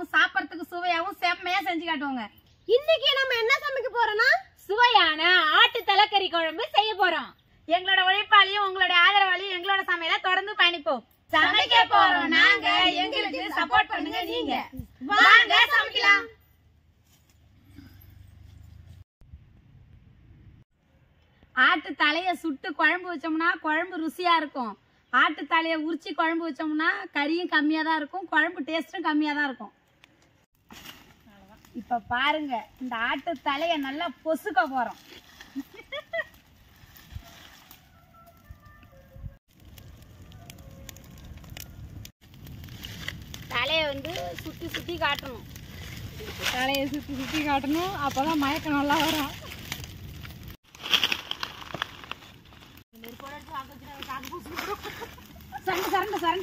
டேஸ்டாவும் சாப்பிடறதுக்கு சுவையாவும் செம்மையா செஞ்சு காட்டுவோங்க இன்னைக்கு நம்ம என்ன சமைக்க போறோம்னா சுவையான ஆட்டு தலைக்கறி குழம்பு செய்ய போறோம் எங்களோட உழைப்பாளியும் உங்களோட ஆதரவாளியும் எங்களோட சமையல தொடர்ந்து பயணிப்போம் சமைக்க போறோம் நாங்க எங்களுக்கு சப்போர்ட் பண்ணுங்க நீங்க வாங்க சமைக்கலாம் ஆட்டு தலைய சுட்டு குழம்பு வச்சோம்னா குழம்பு ருசியா இருக்கும் ஆட்டு தலைய உரிச்சு குழம்பு வச்சோம்னா கறியும் கம்மியா தான் இருக்கும் குழம்பு டேஸ்டும் கம்மியா தான் இருக்கும் இப்ப பாருங்க இந்த ஆட்டு தலைய நல்லா பொசுக்க போறோம் தலைய வந்து சுத்தி சுத்தி காட்டணும் தலையை சுத்தி சுத்தி காட்டணும் அப்பதான் மயக்கம் நல்லா வரும் சரண்டு சரண்டு சரண்டு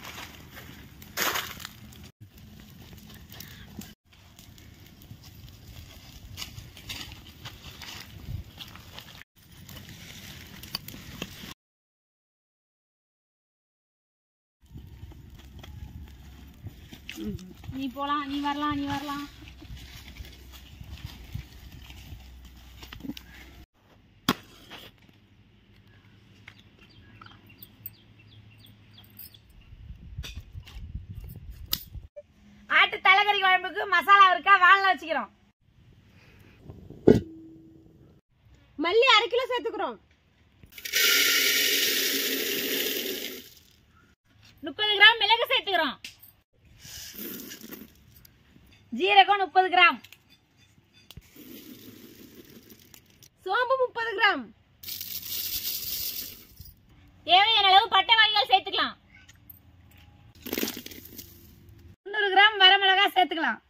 நீ போலாம் நீ வரலாம் நீ வரலாம் ஆட்டு தலைக்கறி குழம்புக்கு மசாலா இருக்கா வாழல வச்சுக்கிறோம் மல்லி அரை கிலோ சேர்த்துக்கிறோம் முப்பது கிராம் மிளகு சேர்த்துக்கிறோம் ஜீரகம் முப்பது கிராம் சோம்பு முப்பது கிராம் தேவையான அளவு பட்டை வகைகள் சேர்த்துக்கலாம் முந்நூறு கிராம் வரமிளகா சேர்த்துக்கலாம்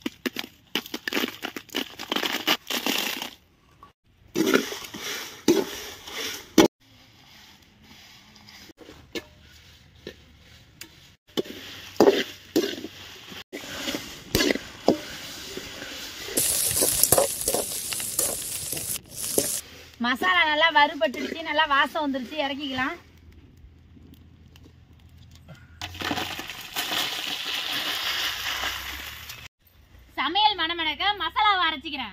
மசாலா நல்லா வறுபட்டுடுச்சு நல்லா வாசம் வந்துருச்சு இறக்கிக்கலாம் சமையல் மணமணக்க மசாலாவை அரைச்சிக்கிறேன்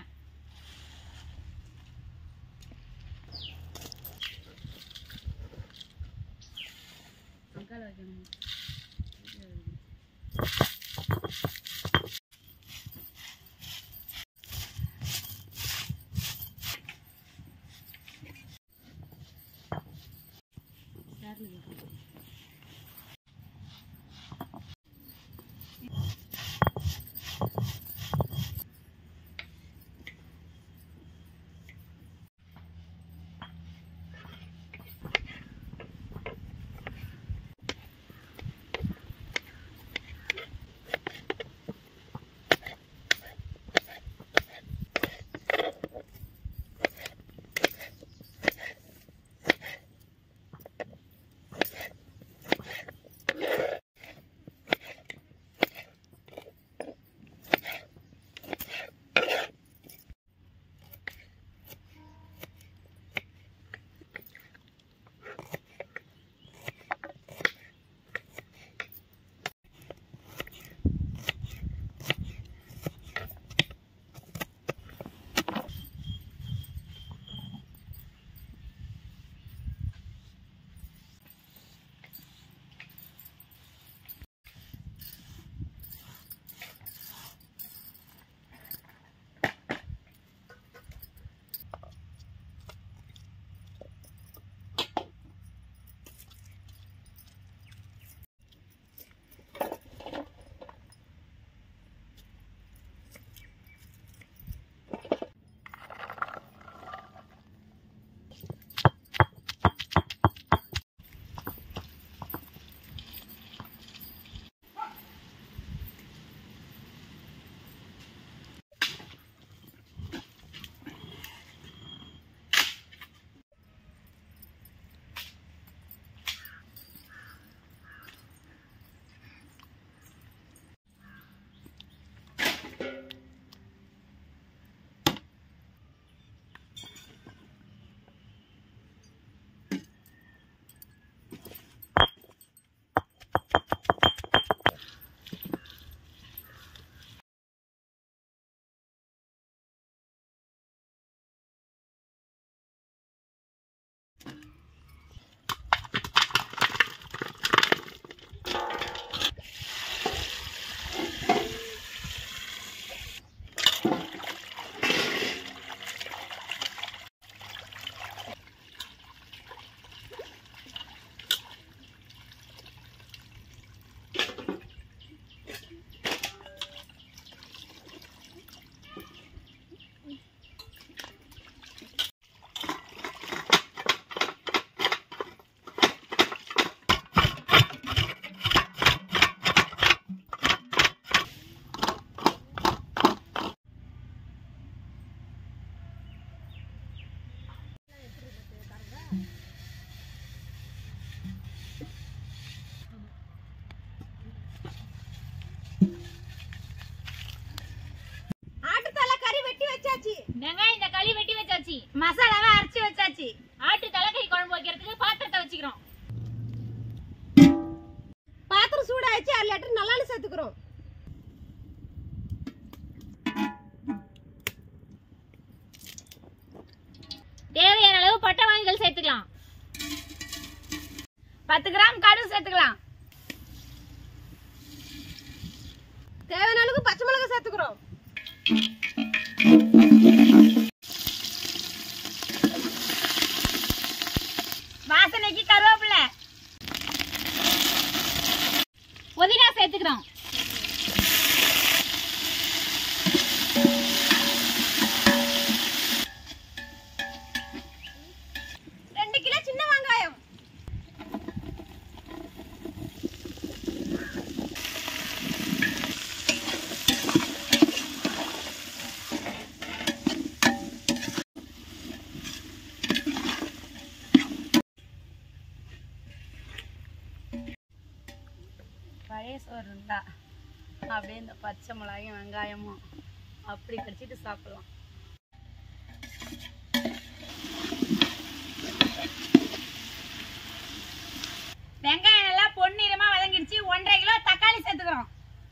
வச்சாச்சு மசாலாவை அரைச்சி வச்சாச்சு ஆட்டு தலைக்கறி குழம்பு வைக்கிறதுக்கு பாத்திரத்தை வச்சுக்கிறோம் பாத்திரம் சூடாயிடுச்சு அரை லிட்டர் நல்லா சேர்த்துக்கிறோம் தேவையான அளவு பட்டை வகைகள் சேர்த்துக்கலாம் பத்து கிராம் கடுகு சேர்த்துக்கலாம் தேவையான அளவுக்கு பச்சை மிளகாய் சேர்த்துக்கிறோம் வாசனைக்கு கருவேப்பிலை புதினா சேர்த்துக்கிறோம் ரெண்டு கிலோ சின்ன வெங்காயம் பழைய சோறு இருந்தா அப்படியே இந்த பச்சை மிளகாயும் வெங்காயமும் அப்படி கடிச்சிட்டு சாப்பிடலாம் வெங்காயம் நல்லா பொன்னிறமா வதங்கிடுச்சு ஒன்றரை கிலோ தக்காளி சேர்த்துக்கிறோம்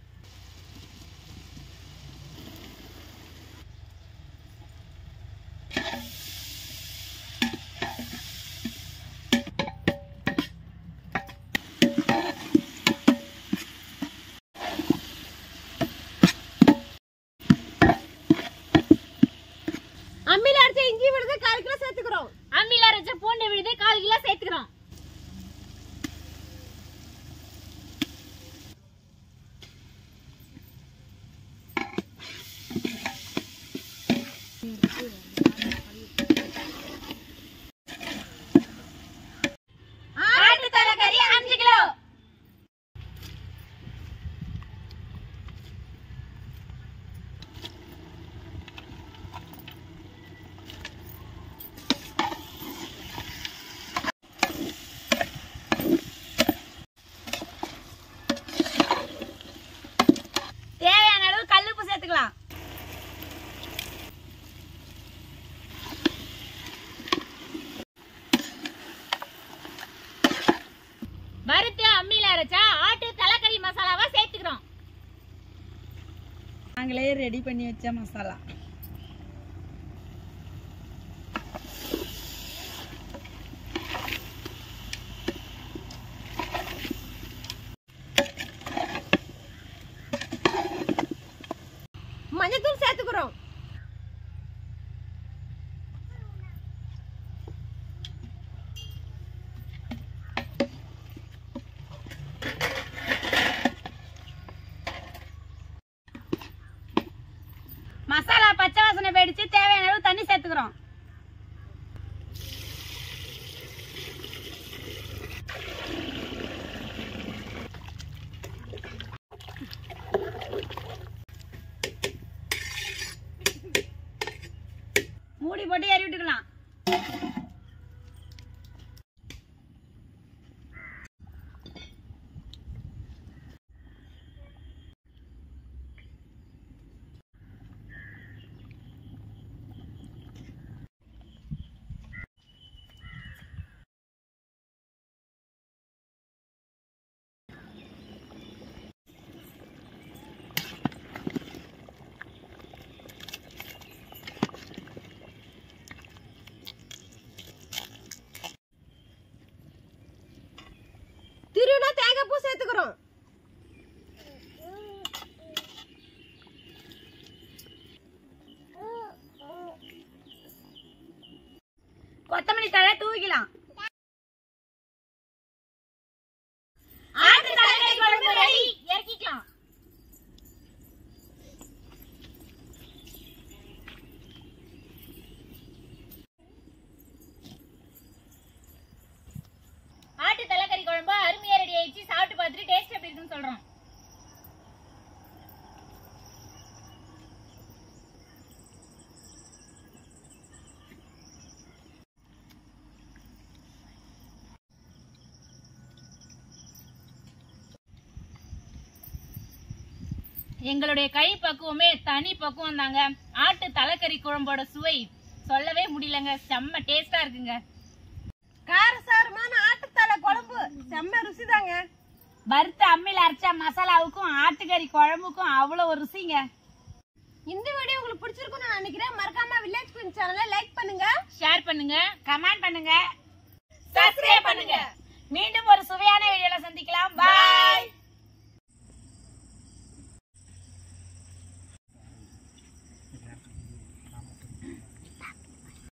அம்மியில அடிச்ச இஞ்சி விழுது கால் கிலோ சேர்த்துக்கிறோம் அம்மியில அரைச்ச பூண்டு விழுது கால் கிலோ சேர்த்துக்கிறோம் ஆட்டு தலைக்கறி அஞ்சு கிலோ தேவையான அளவு கல்லுப்பு சேர்த்துக்கலாம் வறுத்து அம்மியில அரைச்சா ஆட்டு தலைக்கறி மசாலாவை சேர்த்துக்கிறோம் நாங்களே ரெடி பண்ணி வச்ச மசாலா மஞ்சத்தூள் சேர்த்துக்கிறோம் மசாலா பச்சை வாசனை போயிடுச்சு தேவையான அளவு தண்ணி சேர்த்துக்கிறோம் மூடி போட்டு ஏறி விட்டுக்கலாம் திருவினா தேங்காய் பூ சேர்த்துக்கிறோம் கொத்தமல்லி தழை தூவிக்கலாம் ஆட்டு தலைக்கறி குழம்பு ரெடி இறக்கிக்கலாம் ஆட்டு தலைக்கறி குழம்பு அருமையா ரெடி ஆயிடுச்சு சாப்பிட்டு பார்த்துட்டு டேஸ்ட் எப்படி இருக்குன்னு சொல்றோம் எங்களுடைய கை பக்குவமே தனி பக்குவம் தாங்க ஆட்டு தலைக்கறி குழம்போட சுவை சொல்லவே முடியலங்க செம்ம டேஸ்டா இருக்குங்க காரசாரமான ஆட்டுத்தலை குழம்பு செம்ம ருசிதாங்க வறுத்த அம்மியில அரைச்ச மசாலாவுக்கும் ஆட்டுக்கறி குழம்புக்கும் அவ்வளவு ஒரு ருசிங்க இந்த வீடியோ உங்களுக்கு பிடிச்சிருக்கும்னு நான் நினைக்கிறேன் மறக்காம வில்லேஜ் குயின் சேனலை லைக் பண்ணுங்க ஷேர் பண்ணுங்க கமெண்ட் பண்ணுங்க சப்ஸ்கிரைப் பண்ணுங்க மீண்டும் ஒரு சுவையான வீடியோல சந்திக்கலாம் பாய்